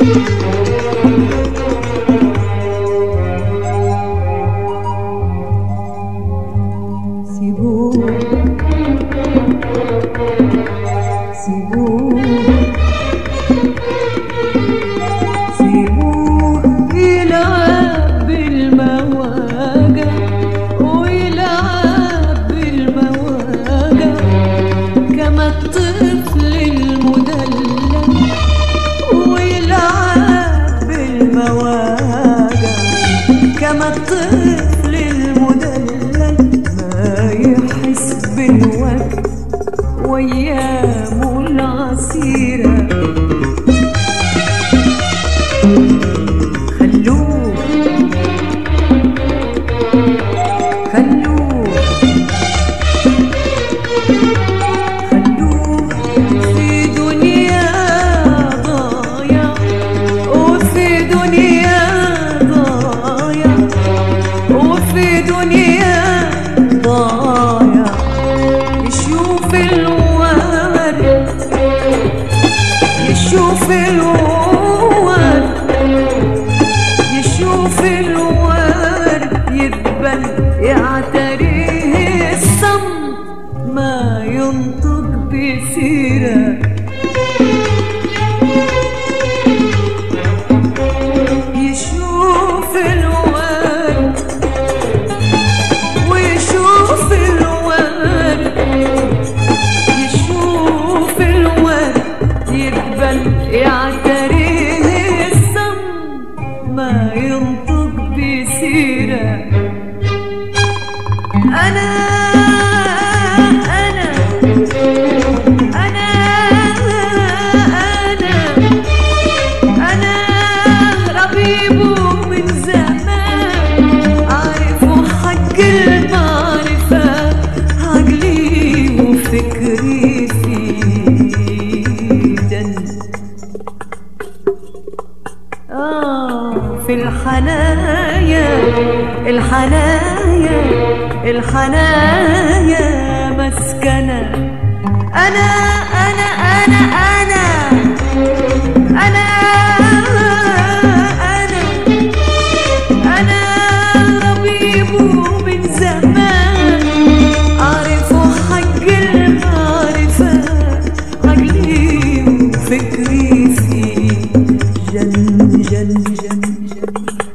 سيبوه سيبوه سيبوه يلعب بالمواجع ويلعب بالمواجع كما الطفل المدلل ويلعب بالمواجع كما الطفل المدلل ما يحس بالوقت وأيامه العسيرة خلوه خلوه خلوه في دنيا ضايع وفي دنيا ضايع وفي دنيا ضايع يشوف الورد يشوف الورد يشوف الورد يدبل يعتريه الصمت ما ينطق بسيره يشوف الورد ويشوف الورد يشوف الورد يقبل يعتريه الصم ما ينطق بسيرة أنا أنا أنا أنا أنا ربيبه من زمان عارفه حق المعرفة عقلي وفكري فيه دن آه في الحنايا الحنايا الحنايا مسكنة أنا أنا أنا أنا أنا أنا أنا ربيبه من زمان عارفه حق المعرفة عقلي وفكري فيه جن جن جن جن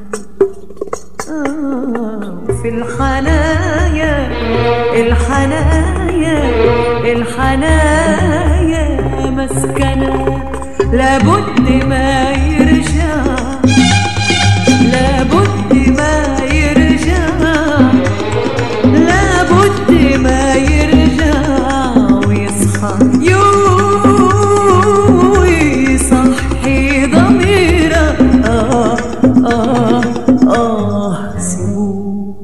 آه في الحنايا الحنايا الحنايا مسكنة لابد ما يرجع لابد ما يرجع لابد ما يرجع ويصحى يو يصحي ضميره آه آه آه سيبوه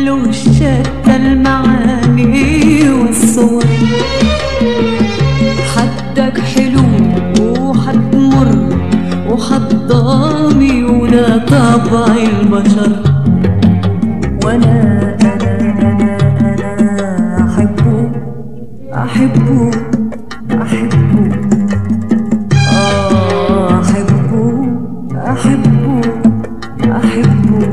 له شتى المعاني والصور حدك حلو وحتمر وحتضامي ولا طبع البشر وانا انا انا انا احبه احبه احبه آه احبه احبه احبه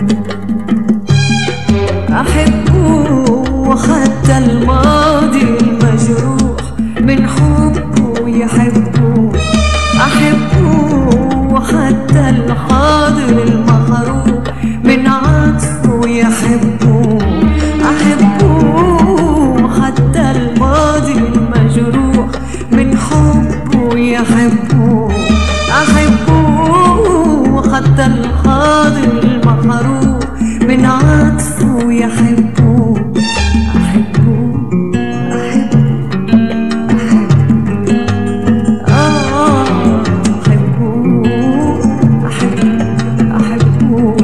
أحبه وحتى الماضي المجروح من حبه يحبه أحبه وحتى الحاضر المحروم من عطفه يحبه أحبه وحتى الماضي المجروح من حبه يحبه أحبه وحتى الحاضر المحروم من عطفه يحبه أحبه أحبه أحبه آه أحبه أحبه أحبه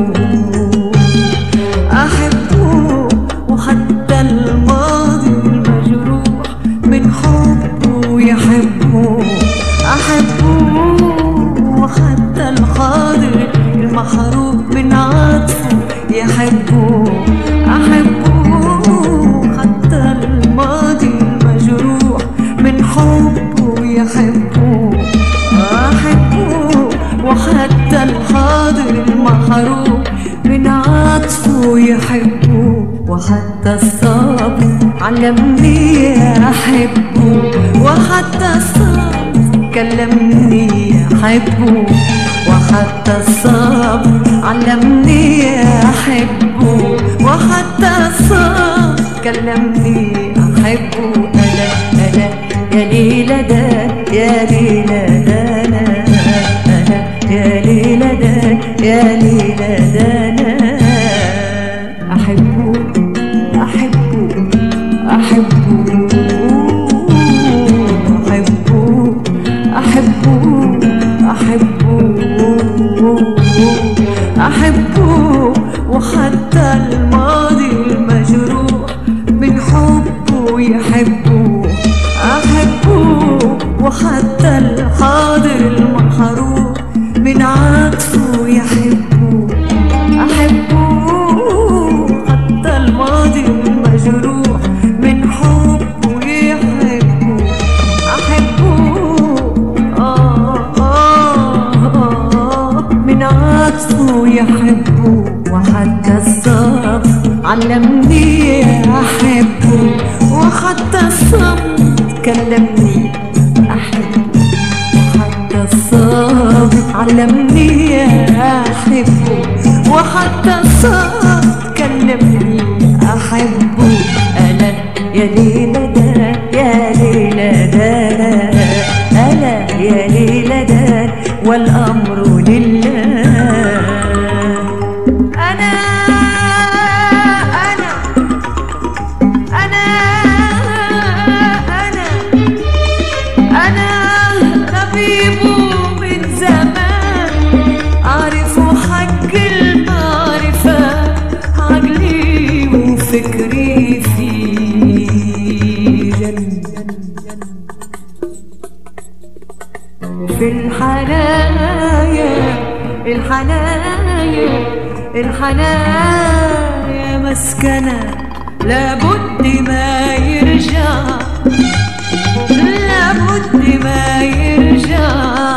أحبه وحتى الماضي المجروح من حبه يحبه أحبه وحتى الحاضر المحروم من عطفه يحبه أحبه حتى الماضي المجروح من حبه يحبه أحبه وحتى الحاضر المحروم من عطفه يحبه وحتى الصبر علمني أحبه وحتى الصبر كلمني أحبه وحتى الصبر علمني أحبه وحتى الصبر كلمني أحبه أنا أنا يا ليلى ده يا ليلى ده أنا أنا يا ليلى ده يا ليلى ده أنا أحبه أحبه أحبه أحبه أحبه أحبه أحبه وحتى الماضي المجروح من حبه يحبه أحبه وحتى الحاضر المحروم من عطفه يحبه أحبه حتى الماضي المجروح من حبه يحبه أحبه آه آه آه من عطفه يحبه وحتى الصبر علمني أحبه وحتى الصبر كلمني أحبه وحتى الصبر علمني أحبه وحتى الصبر كلمني أحبه أنا يا ليلى ده يا ليلى ده أنا يا ليلى ده والأمر لله أنا أنا أنا أنا أنا طبيبه من زمان عارفه حق المعرفة عقلي وفكري في جنة في الحنايا الحنايا الحنايا مسكنة لابد ما يرجع لابد ما يرجع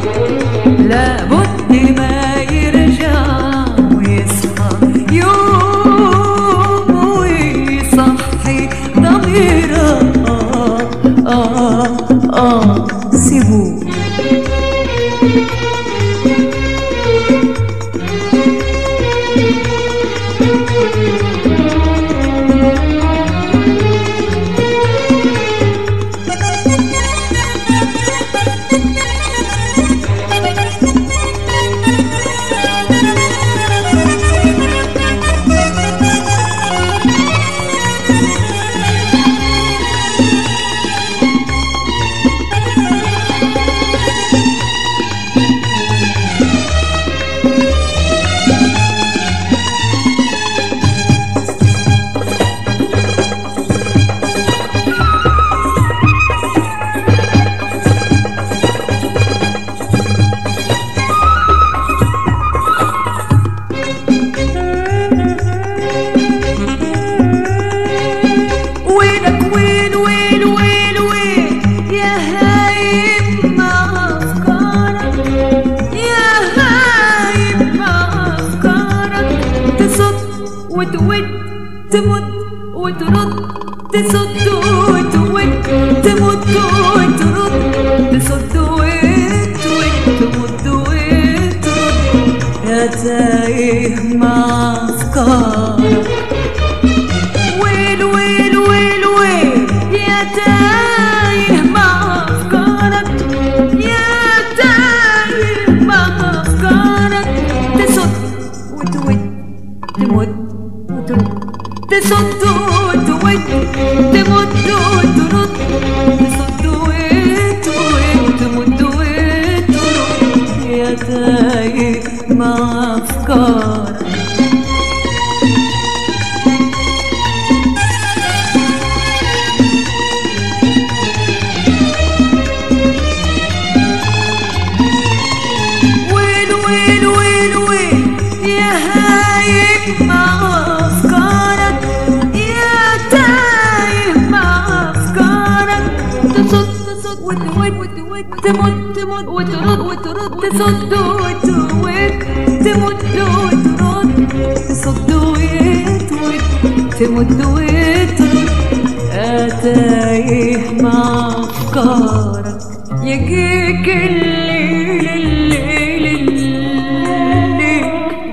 لابد ما يرجع ويصحى يوم ويصحي ضميره آه آه آه سيبوه تمد وترد تصد وتود تمد وترد تصد وتود تمد وترد يا تايه مع أفكارك ويل ويل ويل ويل يا تايه مع أفكارك يا تايه مع أفكارك تصد وتود تمد وترد تصد وتود تمد وترد تصد وتود تمد وترد يا تايه مع أفكارك ويل ويل ويل ويل يا هايب مع أفكارك يا تايه مع أفكارك تصد تصد وتود وتود تمد تمد وترد وترد تصد وتود تمد وترد تصد وتود تمد وترد يا تايه مع أفكارك يجيك الليل الليل الليل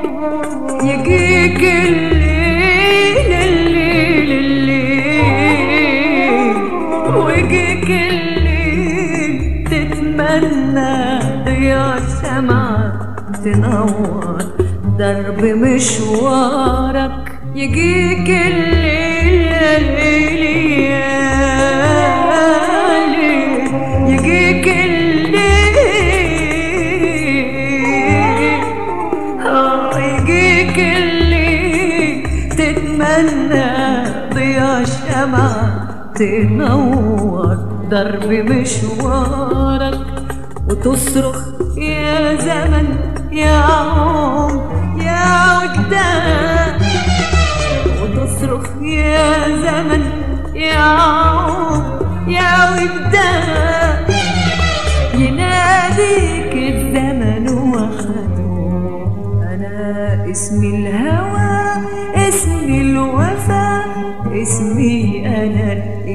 يجيك الليل الليل الليل ويجيك الليل تتمنى ضياء الشمعة تنور درب مشوارك يجيك الليل الليل يا ليل يجيك الليل آه يجيك الليل تتمنى ضياء الشمعة تنور درب مشوارك وتصرخ يا زمن يا عم يا وجدان وتصرخ يا زمن يا عم يا وجدان يناديك الزمن وخده أنا اسمي الهوى اسمي الوفا اسمي أنا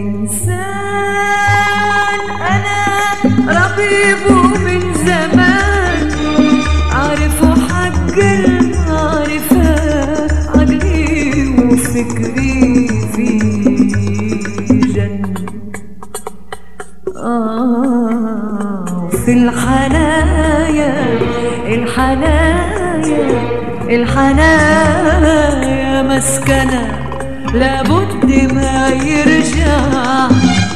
الإنسان أنا رقيبه من زمان عارفه حق المعرفة عقلي وفكري في جنة آه في الحنايا الحنايا الحنايا مسكنة لابد ما يرجع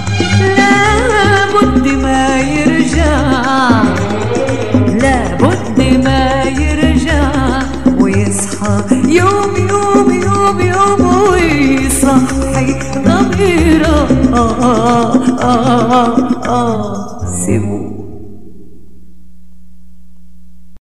لابد ما يرجع لابد ما يرجع ويصحى يوم يوم يوم يوم ويصحي ضميره آه آه آه آه سيبوه